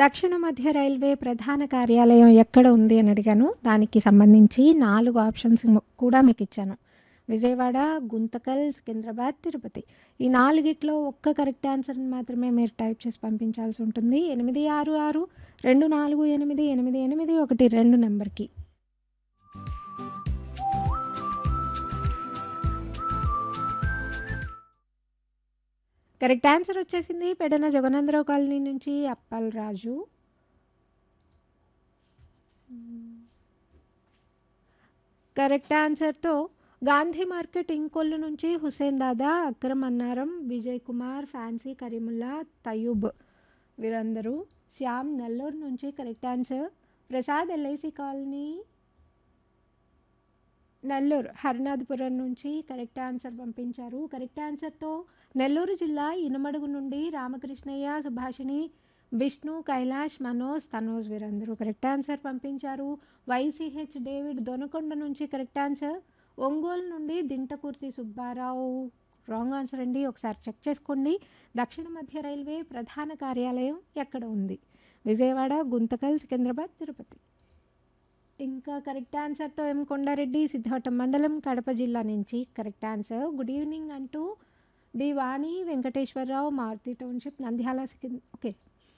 దక్షిణ మధ్య రైల్వే ప్రధాన కార్యాలయం ఎక్కడ ఉంది అని అడిగాను దానికి సంబంధించి నాలుగు ఆప్షన్స్ ము- కూడా మీకు ఇచ్చాను విజయవాడ గుంతకల్ సికింద్రాబాద్ తిరుపతి ఈ నాలుగిట్లో ఒక్క కరెక్ట్ ఆన్సర్ని మాత్రమే మీరు టైప్ చేసి పంపించాల్సి ఉంటుంది ఎనిమిది ఆరు ఆరు రెండు నాలుగు ఎనిమిది ఎనిమిది ఎనిమిది ఒకటి రెండు నెంబర్కి కరెక్ట్ ఆన్సర్ వచ్చేసింది పెడన జగనందరావు కాలనీ నుంచి అప్పల్ రాజు కరెక్ట్ ఆన్సర్తో గాంధీ మార్కెట్ ఇంకొల్లు నుంచి హుసేన్ దాదా అక్రమ్ అన్నారం విజయ్ కుమార్ ఫ్యాన్సీ కరీముల్లా తయూబ్ వీరందరూ శ్యామ్ నెల్లూరు నుంచి correct answer Prasad LIC colony Nellore Harinathapuram నుంచి కరెక్ట్ ఆన్సర్ పంపించారు కరెక్ట్ ఆన్సర్తో నెల్లూరు జిల్లా ఇనమడుగు నుండి రామకృష్ణయ్య సుభాషిణి విష్ణు కైలాష్ మనోజ్ తనోజ్ వీరందరూ కరెక్ట్ ఆన్సర్ పంపించారు వైసీహెచ్ డేవిడ్ దొనకొండ నుంచి కరెక్ట్ ఆన్సర్ ఒంగోలు నుండి దింటకుర్తి సుబ్బారావు రాంగ్ ఆన్సర్ అండి ఒకసారి చెక్ చేసుకోండి దక్షిణ మధ్య రైల్వే ప్రధాన కార్యాలయం ఎక్కడ ఉంది విజయవాడ గుంతకల్ సికింద్రాబాద్ తిరుపతి ఇంకా కరెక్ట్ ఆన్సర్తో ఎం కొండారెడ్డి సిద్ధావటం మండలం కడప జిల్లా నుంచి కరెక్ట్ ఆన్సర్ గుడ్ ఈవినింగ్ అంటూ D Vani Venkateswararao Maruthi township Nandyal Sikind okay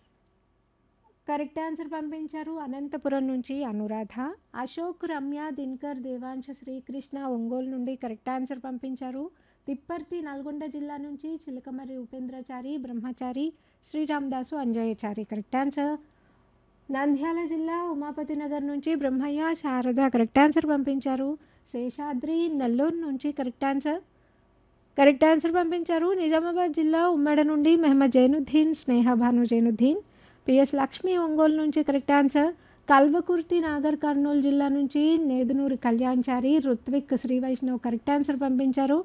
correct answer పంపించారు అనంతపురం నుంచి అనురాధ అశోక్ రమ్య దినకర్ దేవాంశ శ్రీకృష్ణ ఒంగోలు నుండి కరెక్ట్ ఆన్సర్ పంపించారు తిప్పర్తి నల్గొండ జిల్లా నుంచి చిలకమర్రి ఉపేంద్రచారి బ్రహ్మచారి శ్రీరామదాసు అంజయ్యచారి కరెక్ట్ ఆన్సర్ నంద్యాల జిల్లా ఉమాపతి నగర్ నుంచి బ్రహ్మయ్య శారద కరెక్ట్ ఆన్సర్ పంపించారు శేషాద్రి నెల్లూరు నుంచి కరెక్ట్ ఆన్సర్ కరెక్ట్ ఆన్సర్ పంపించారు నిజామాబాద్ జిల్లా ఉమ్మడి నుండి మెహమ్మద్ జైనుద్దీన్ స్నేహ భాను జైనుద్దీన్ పిఎస్ లక్ష్మి ఒంగోలు నుంచి కరెక్ట్ ఆన్సర్ కల్వకుర్తి నాగర్ కర్నూలు జిల్లా నుంచి నేదునూరి కళ్యాణ్చారి రుత్విక్ శ్రీ వైష్ణవ్ కరెక్ట్ ఆన్సర్ పంపించారు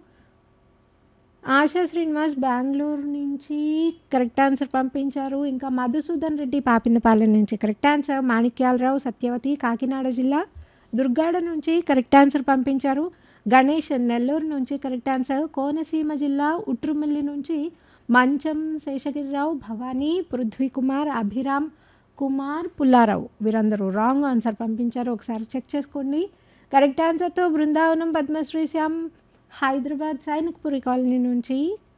ఆశా శ్రీనివాస్ బెంగళూరు నుంచి కరెక్ట్ ఆన్సర్ పంపించారు ఇంకా మధుసూదన్ రెడ్డి పాపినపాలెం నుంచి కరెక్ట్ ఆన్సర్ మాణిక్యాలరావు సత్యవతి కాకినాడ జిల్లా దుర్గాడ నుంచి కరెక్ట్ ఆన్సర్ పంపించారు గణేష్ నెల్లూరు నుంచి కరెక్ట్ ఆన్సర్ కోనసీమ జిల్లా ఉట్రుమిల్లి నుంచి మంచం శేషగిరిరావు భవానీ పృథ్వీ కుమార్ అభిరామ్ కుమార్ పుల్లారావు వీరందరూ రాంగ్ ఆన్సర్ పంపించారు ఒకసారి చెక్ చేసుకోండి కరెక్ట్ ఆన్సర్తో బృందావనం పద్మశ్రీ శ్యామ్ హైదరాబాద్ సైనిక్పురి కాలనీ నుంచి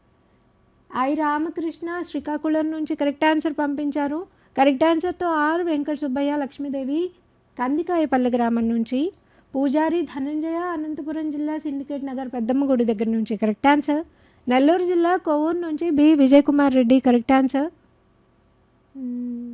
ఐ రామకృష్ణ శ్రీకాకుళం నుంచి కరెక్ట్ ఆన్సర్ పంపించారు కరెక్ట్ ఆన్సర్తో ఆర్ వెంకట సుబ్బయ్య లక్ష్మీదేవి కందికాయపల్లి గ్రామం నుంచి పూజారి ధనంజయ అనంతపురం జిల్లా సిండికేట్ నగర్ పెద్దమ్మ గుడి దగ్గర నుంచి కరెక్ట్ ఆన్సర్ నెల్లూరు జిల్లా కొవ్వూరు నుంచి B Vijay Kumar Reddy correct answer మ్మ్.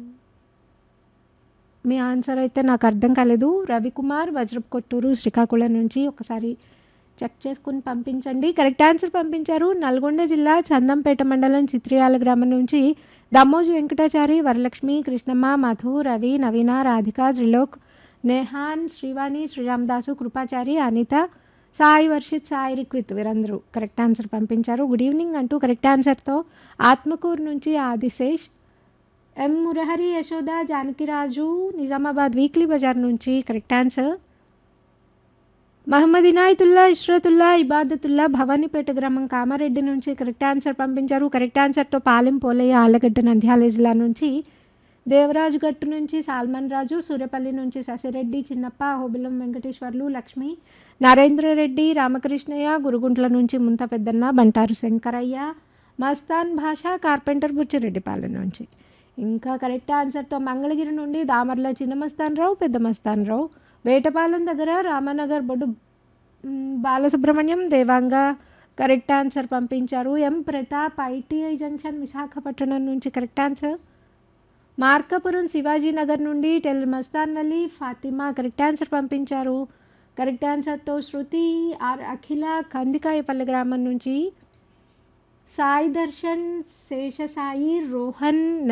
మీ ఆన్సర్ అయితే నాకు అర్థం కాలేదు రవికుమార్ వజ్రపు కొట్టూరు శ్రీకాకుళం నుంచి ఒకసారి చెక్ చేసుకుని పంపించండి కరెక్ట్ ఆన్సర్ పంపించారు నల్గొండ జిల్లా చందంపేట మండలం చిత్రియాల గ్రామం నుంచి దమ్మోజు వెంకటాచారి వరలక్ష్మి కృష్ణమ్మ మధు రవి నవీన రాధిక త్రిలోక్ నేహాన్ శ్రీవాణి శ్రీరామదాసు కృపాచారి అనిత సాయి వర్షిత్ సాయి రిక్విత్ వీరందరూ కరెక్ట్ ఆన్సర్ పంపించారు గుడ్ ఈవినింగ్ అంటూ కరెక్ట్ ఆన్సర్తో ఆత్మకూరు నుంచి Adishesh M Murahari Yashoda Janakiraju Nizamabad weekly bazaar నుంచి కరెక్ట్ ఆన్సర్ మహమ్మద్ ఇనాయతుల్లా ఇష్రతుల్లా ఇబాదతుల్లా భవానీపేట గ్రామం కామారెడ్డి నుంచి కరెక్ట్ ఆన్సర్ పంపించారు కరెక్ట్ ఆన్సర్తో పాలెం పోలయ్య ఆలగడ్డ నంద్యాల జిల్లా నుంచి దేవరాజు గట్టు నుంచి సాల్మన్ రాజు సూర్యపల్లి నుంచి శశిరెడ్డి చిన్నప్ప హోబిలం వెంకటేశ్వర్లు లక్ష్మి నరేంద్రరెడ్డి రామకృష్ణయ్య గురుగుంట్ల నుంచి ముంత పెద్దన్న బంటారు శంకరయ్య మస్తాన్ భాష కార్పెంటర్ బుచ్చిరెడ్డిపాలెం నుంచి ఇంకా కరెక్ట్ ఆన్సర్తో మంగళగిరి నుండి దామర్ల చిన్న మస్తాన్ రావు పెద్ద మస్తాన్ రావు వేటపాలెం దగ్గర రామనగర్ బొడ్డు మ్, బాలసుబ్రహ్మణ్యం దేవాంగ కరెక్ట్ ఆన్సర్ పంపించారు M Pratap ITI junction Visakhapatnam నుంచి కరెక్ట్ ఆన్సర్ మార్కాపురం శివాజీ నగర్ నుండి టెల్ మస్తాన్ వల్లి ఫాతిమా కరెక్ట్ ఆన్సర్ పంపించారు కరెక్ట్ ఆన్సర్తో శృతి ఆర్ అఖిల కందికాయపల్లి గ్రామం నుంచి సాయి దర్శన్ శేషసాయి రోహన్